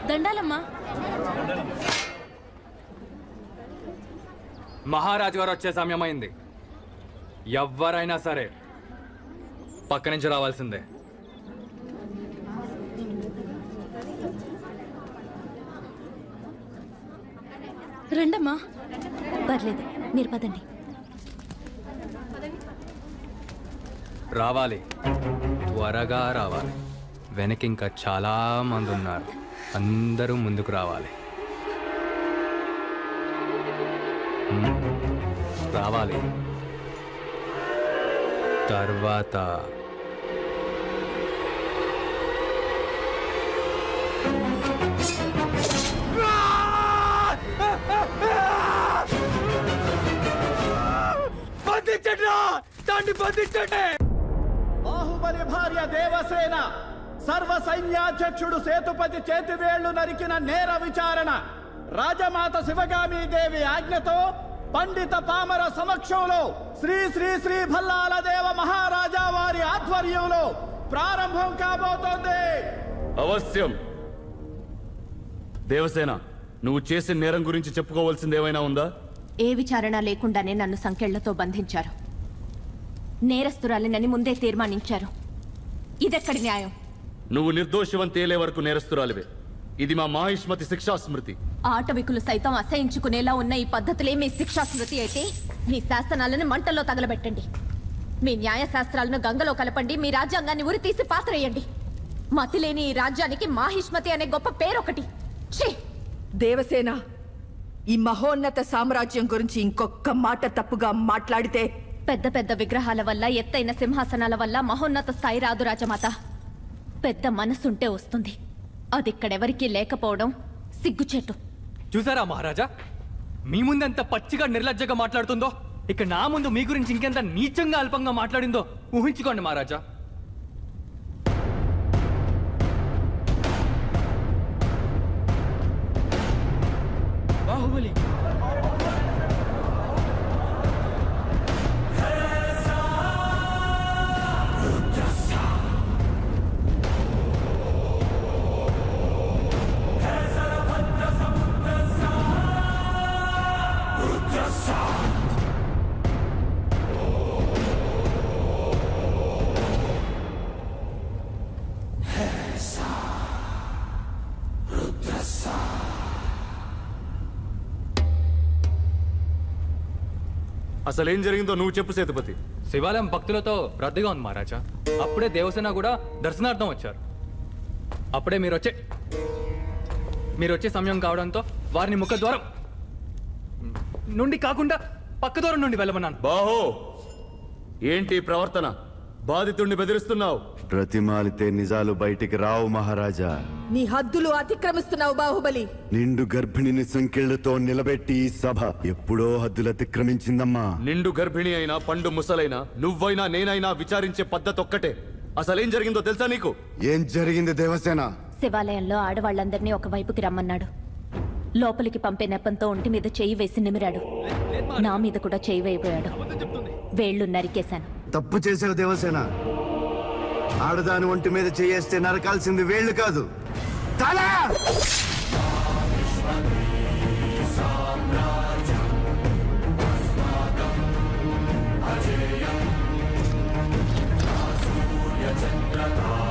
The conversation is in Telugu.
దండాలమ్మా మహారాజు గారు వచ్చే సమయం అయింది ఎవరైనా సరే పక్క నుంచి రావాల్సిందే రండమ్మా పర్లేదు మీరు పదండి రావాలి త్వరగా రావాలి వెనక ఇంకా చాలా మంది ఉన్నారు అందరూ ముందుకు రావాలి మ్మ్. రావాలి తర్వాత బాహుబలి భార్య దేవసేన సర్వ సైన్యాధ్యక్షుడు సేతుపతి చేతివేళ్లు నరికిన నేర విచారణ రాజమాత శివగామి దేవి ఆజ్ఞతో పండిత పామర సమక్షంలో శ్రీ శ్రీ శ్రీ భల్లాల దేవ మహారాజా వారి ఆధ్వర్యంలో ప్రారంభం కాబోతోంది అవశ్యం దేవసేన నువ్వు చేసిన నేరం గురించి చెప్పుకోవాల్సింది ఏమైనా ఉందా ఏ విచారణ లేకుండానే నన్ను సంకెళ్లతో బంధించారు నేరస్తురాలినని ముందే తీర్మానించారు ఇదెక్కడి న్యాయం నువ్వు నిర్దోషివని తేలే వరకు నేరస్తురాలివే ఇది మా మాహిష్మతి శిక్షా స్మృతి ఆటవికులు సైతం అసహించుకునేలా ఉన్న ఈ పద్ధతులే మీ శిక్షా స్మృతి అయితే మీ శాసనాలను మంటల్లో తగలబెట్టండి మీ న్యాయ శాస్త్రాలను గంగలో కలపండి మీ రాజ్యాంగాన్ని ఉరి తీసి పాత్రేయండి మతిలేని ఈ రాజ్యానికి మాహిష్మతి అనే గొప్ప పేరొకటి ఛీ దేవసేన ఈ మహోన్నత సామ్రాజ్యం గురించి ఇంకొక్క మాట తప్పుగా మాట్లాడితే పెద్ద పెద్ద విగ్రహాల వల్ల ఎత్తైన సింహాసనాల వల్ల మహోన్నత స్థాయి రాదు రాజమాత పెద్ద మనసుంటే వస్తుంది అది ఇక్కడెవరికీ లేకపోవడం సిగ్గుచేటు చూసారా మహారాజా మీ ముందు ఎంత పచ్చిగా నిర్లజ్జగా మాట్లాడుతుందో ఇక నా ముందు మీ గురించి ఇంకెంత నీచంగా అల్పంగా మాట్లాడిందో ఊహించుకోండి మహారాజా బాహుబలి అసలు ఏం జరిగిందో నువ్వు చెప్పు సేతుపతి శివాలయం భక్తులతో రద్దీగా ఉంది మహారాజా అప్పుడే దేవసేన కూడా దర్శనార్థం వచ్చారు అప్పుడే మీరు వచ్చే మీరు వచ్చే సమయం కావడంతో వారిని ముఖద్వారం నుండి కాకుండా పక్క దూరం నుండి వెళ్ళమన్నాను బాహో ఏంటి ఈ ప్రవర్తన బాధితుణ్ణి బెదిరిస్తున్నావు ప్రతిమాలితే నిజాలు బయటికి రావు మహారాజా నీ హద్దులు అతిక్రమిస్తున్నావు బాహుబలి నిండు గర్భిణిని సంకెళ్లతో నిలబెట్టి ఈ సభ ఎప్పుడో హద్దులు అతిక్రమించిందమ్మా నిండు గర్భిణి అయినా పండు ముసలైనా నువ్వైనా నేనైనా విచారించే పద్ధతి ఒక్కటే అసలేం జరిగిందో తెలుసా నీకు ఏం జరిగింది దేవసేన శివాలయంలో ఆడవాళ్ళందరినీ ఒకవైపుకి రమ్మన్నాడు లోపలికి పంపే నెపంతో ఒంటి మీద చేయి వేసి నిమిరాడు నా మీద కూడా చేయి వేయబోయాడు వేళ్లు నరికేశాను తప్పు చేసావు దేవసేన ఆడదాని ఒంటి మీద చేయేస్తే నరకాల్సింది వేళ్ళు కాదు తల చంద్రతా